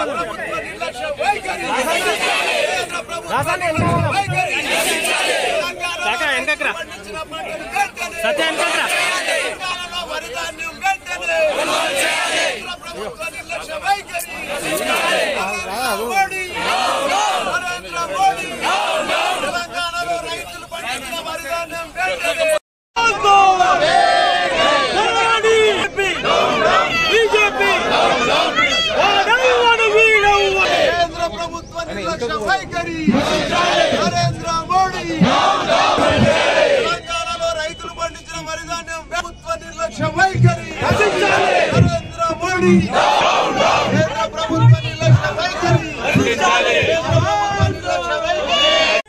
కాకా వెనకరా సత్య వెనకరా తెలంగాణలో రైతులు పండించిన వరిధాన్యం వెంటనే కేంద్ర ప్రభుత్వ నిర్లక్ష్య వైఖరి నరేంద్ర మోడీ తెలంగాణలో రైతులు పండించిన వరిధాన్యం ప్రభుత్వ నిర్లక్ష్య వైఖరి నరేంద్ర మోడీ కేంద్ర ప్రభుత్వ నిర్లక్ష్య వైఖరి కేంద్ర ప్రభుత్వ నిర్లక్ష్య వైఖరి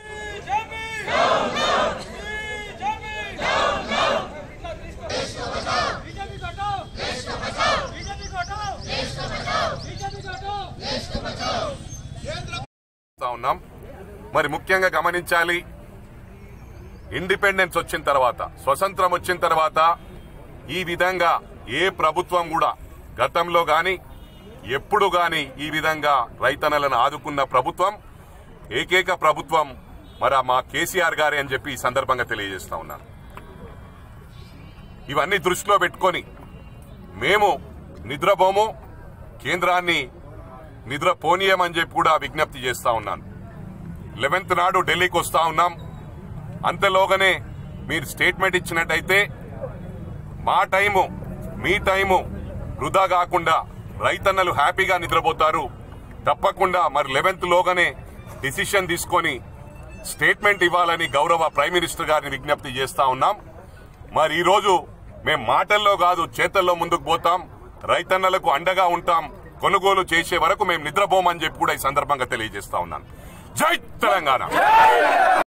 చేస్తా ఉన్నాం మరి ముఖ్యంగా గమనించాలి ఇండిపెండెన్స్ వచ్చిన తర్వాత స్వతంత్రం వచ్చిన తర్వాత ఈ విధంగా ఏ ప్రభుత్వం కూడా గతంలో గాని ఎప్పుడు గాని ఈ విధంగా రైతన్నలను ఆదుకున్న ప్రభుత్వం ఏకైక ప్రభుత్వం మరి ఆ మా కేసీఆర్ గారే అని చెప్పి ఈ సందర్భంగా తెలియజేస్తా ఉన్నాను ఇవన్నీ దృష్టిలో పెట్టుకొని మేము నిద్రపోము కేంద్రాన్ని నిద్ర పోనీయమని చెప్పి కూడా విజ్ఞప్తి చేస్తా ఉన్నాను లెవెన్త్ నాడు ఢిల్లీకి వస్తా ఉన్నాం అంతలోగానే మీరు స్టేట్మెంట్ ఇచ్చినట్టయితే మా టైము మీ టైము వృధా కాకుండా రైతన్నలు హ్యాపీగా నిద్రపోతారు తప్పకుండా మరి లెవెన్త్ లోగానే డిసిషన్ తీసుకొని స్టేట్మెంట్ ఇవ్వాలని గౌరవ ప్రైమ్ మినిస్టర్ గారిని విజ్ఞప్తి చేస్తా ఉన్నాం మరి ఈ రోజు మేం మాటల్లో కాదు చేతల్లో ముందుకు పోతాం రైతన్నలకు అండగా ఉంటాం కొనుగోలు చేసే వరకు మేము నిద్రపోమని చెప్పి కూడా ఈ సందర్భంగా తెలియజేస్తా ఉన్నాను జై తెలంగాణ